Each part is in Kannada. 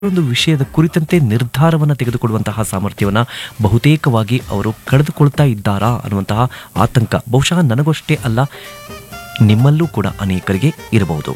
ಒಂದು ವಿಷಯದ ಕುರಿತಂತೆ ನಿರ್ಧಾರವನ್ನು ತೆಗೆದುಕೊಳ್ಳುವಂತಹ ಸಾಮರ್ಥ್ಯವನ್ನು ಬಹುತೇಕವಾಗಿ ಅವರು ಕಳೆದುಕೊಳ್ತಾ ಇದ್ದಾರಾ ಅನ್ನುವಂತಹ ಆತಂಕ ಬಹುಶಃ ನನಗಷ್ಟೇ ಅಲ್ಲ ನಿಮ್ಮಲ್ಲೂ ಕೂಡ ಅನೇಕರಿಗೆ ಇರಬಹುದು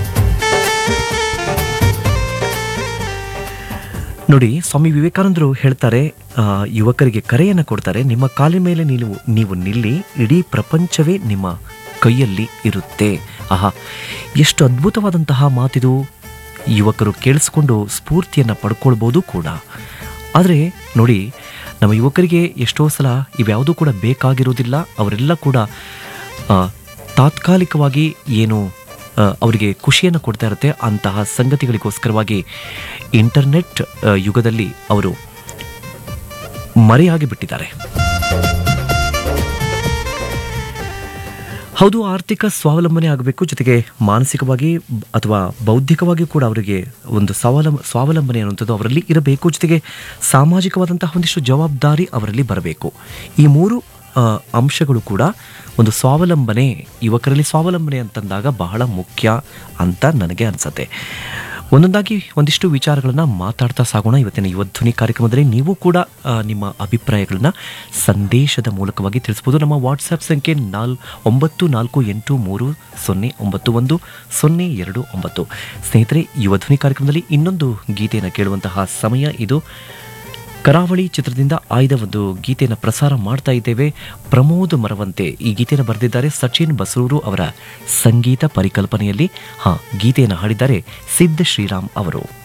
ನೋಡಿ ಸ್ವಾಮಿ ವಿವೇಕಾನಂದರು ಹೇಳ್ತಾರೆ ಆ, ಯುವಕರಿಗೆ ಕರೆಯನ್ನು ಕೊಡ್ತಾರೆ ನಿಮ್ಮ ಕಾಲಿನ ಮೇಲೆ ನೀವು ನೀವು ನಿಲ್ಲಿ ಇಡೀ ಪ್ರಪಂಚವೇ ನಿಮ್ಮ ಕೈಯಲ್ಲಿ ಇರುತ್ತೆ ಆಹಾ ಎಷ್ಟು ಅದ್ಭುತವಾದಂತಹ ಮಾತಿದು ಯುವಕರು ಕೇಳಿಸ್ಕೊಂಡು ಸ್ಫೂರ್ತಿಯನ್ನು ಪಡ್ಕೊಳ್ಬೋದು ಕೂಡ ಆದರೆ ನೋಡಿ ನಮ್ಮ ಯುವಕರಿಗೆ ಎಷ್ಟೋ ಸಲ ಇವ್ಯಾವುದೂ ಕೂಡ ಬೇಕಾಗಿರೋದಿಲ್ಲ ಅವರೆಲ್ಲ ಕೂಡ ಆ, ತಾತ್ಕಾಲಿಕವಾಗಿ ಏನು ಆ, ಅವರಿಗೆ ಖುಷಿಯನ್ನು ಕೊಡ್ತಾ ಇರುತ್ತೆ ಅಂತಹ ಸಂಗತಿಗಳಿಗೋಸ್ಕರವಾಗಿ ಇಂಟರ್ನೆಟ್ ಆ, ಯುಗದಲ್ಲಿ ಅವರು ಮರೆಯಾಗಿ ಬಿಟ್ಟಿದ್ದಾರೆ ಹೌದು ಆರ್ಥಿಕ ಸ್ವಾವಲಂಬನೆ ಆಗಬೇಕು ಜೊತೆಗೆ ಮಾನಸಿಕವಾಗಿ ಬ- ಅಥವಾ ಬೌದ್ಧಿಕವಾಗಿ ಕೂಡ ಅವರಿಗೆ ಒಂದು ಸ್ವಾವಲಂ ಸ್ವಾವಲಂಬನೆ ಅನ್ನುವಂಥದ್ದು ಅವರಲ್ಲಿ ಇರಬೇಕು ಜೊತೆಗೆ ಸಾಮಾಜಿಕವಾದಂತಹ ಒಂದಿಷ್ಟು ಜವಾಬ್ದಾರಿ ಅವರಲ್ಲಿ ಬರಬೇಕು ಈ ಮೂರು ಆ, ಅಂಶಗಳು ಕೂಡ ಒಂದು ಸ್ವಾವಲಂಬನೆ ಯುವಕರಲ್ಲಿ ಸ್ವಾವಲಂಬನೆ ಅಂತಂದಾಗ ಬಹಳ ಮುಖ್ಯ ಅಂತ ನನಗೆ ಅನಿಸುತ್ತೆ ಒಂದೊಂದಾಗಿ ಒಂದಿಷ್ಟು ವಿಚಾರಗಳನ್ನ ಮಾತಾಡ್ತಾ ಸಾಗೋಣ ಇವತ್ತಿನ ಯುವಧ್ವನಿ ಕಾರ್ಯಕ್ರಮದಲ್ಲಿ ನೀವು ಕೂಡ ಆ, ನಿಮ್ಮ ಅಭಿಪ್ರಾಯಗಳನ್ನ ಸಂದೇಶದ ಮೂಲಕವಾಗಿ ತಿಳಿಸ್ಬೋದು ನಮ್ಮ ವಾಟ್ಸ್ಆ್ಯಪ್ ಸಂಖ್ಯೆ ನಾಲ್ ಒಂಬತ್ತು ನಾಲ್ಕು ಎಂಟು ಮೂರು ಸೊನ್ನೆ ಒಂಬತ್ತು ಒಂದು ಸೊನ್ನೆ ಎರಡು ಒಂಬತ್ತು ಸ್ನೇಹಿತರೆ ಯುವಧ್ವನಿ ಕಾರ್ಯಕ್ರಮದಲ್ಲಿ ಇನ್ನೊಂದು ಗೀತೆಯನ್ನು ಕೇಳುವಂತಹ ಸಮಯ ಇದು ಕರಾವಳಿ ಚಿತ್ರದಿಂದ ಆಯ್ದ ಒಂದು ಗೀತೆಯನ್ನು ಪ್ರಸಾರ ಮಾಡ್ತಾ ಇದ್ದೇವೆ ಪ್ರಮೋದ್ ಮರವಂತೆ ಈ ಗೀತೆಯನ್ನು ಬರೆದಿದ್ದಾರೆ ಸಚಿನ್ ಬಸರೂರು ಅವರ ಸಂಗೀತ ಪರಿಕಲ್ಪನೆಯಲ್ಲಿ ಹಾ ಗೀತೆಯನ್ನು ಹಾಡಿದ್ದಾರೆ ಸಿದ್ಧ ಶ್ರೀರಾಮ್ ಅವರು